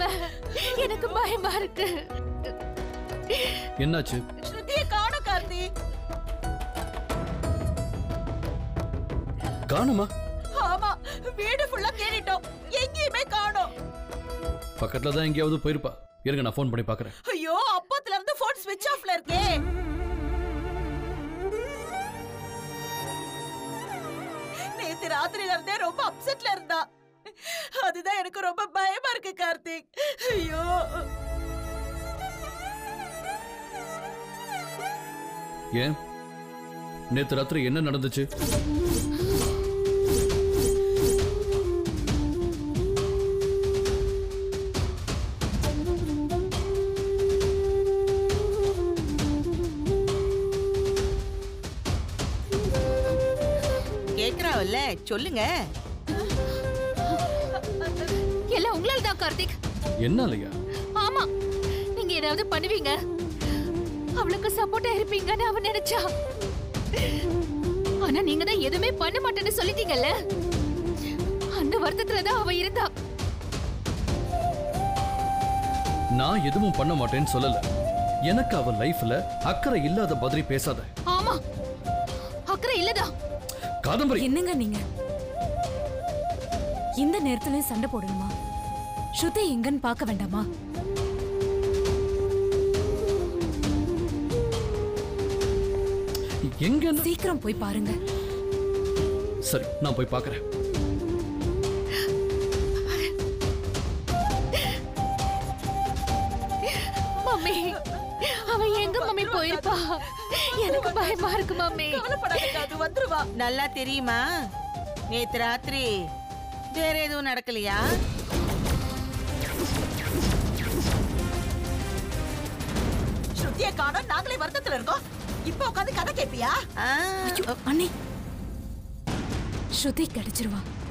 எனக்கு பயமா இருக்கு என்னாச்சு ஸ்ருதியை காணோம் கார்த்திக் காணுமா ஆமா வீடு ஃபுல்லா தேடிட்டோம் எங்கேயுமே காணோம் பக்கத்துல தான் எங்கேயாவது போயிருப்பா இருங்க நான் ஃபோன் பண்ணி பார்க்கறேன் ஐயோ அப்பத்துல இருந்து போன் ஸ்விட்ச் ஆஃப்ல இருக்கே நேத்து ராத்திரில இருந்தே ரொம்ப அப்செட்ல இருந்தா அதுதான் எனக்கு ரொம்ப பயமா இருக்கு கார்த்திக் ஐயோ ஏன் நேத்து ராத்திரி என்ன நடந்துச்சு கேக்குறாவல்ல சொல்லுங்க எல்லாம் உங்களால தான் கார்த்திக் என்ன இல்லையா ஆமா நீங்க ஏதாவது பண்ணுவீங்க அவளுக்கு சப்போர்ட்டா இருப்பீங்கன்னு அவ நினைச்சா ஆனா நீங்க தான் எதுவுமே பண்ண மாட்டேன்னு சொல்லிட்டீங்கல்ல அந்த வருத்தத்துல தான் அவ இருந்தா நான் எதுவும் பண்ண மாட்டேன்னு சொல்லல எனக்கு அவ லைஃப்ல அக்கறை இல்லாத மாதிரி பேசாத ஆமா அக்கறை இல்லதா காதம்பரி என்னங்க நீங்க இந்த நேரத்துல சண்டை போடணுமா ஸ்ருதி எங்கன்னு பார்க்க வேண்டாமா எங்க சீக்கிரம் போய் பாருங்க சரி நான் போய் பார்க்கறேன் மம்மி அவ எங்க மம்மி போயிருப்பா எனக்கு பயமா இருக்கு மம்மி கவலைப்படாதீங்க அது வந்துருவா நல்லா தெரியுமா நேத்து ராத்திரி வேற எதுவும் நடக்கலையா ஸ்ருதியை காணோம் நாங்களே வருத்தத்துல இருக்கோம் இப்போ உட்காந்து கதை கேப்பியா ஐயோ, அண்ணி ஸ்ருதி கிடைச்சிருவா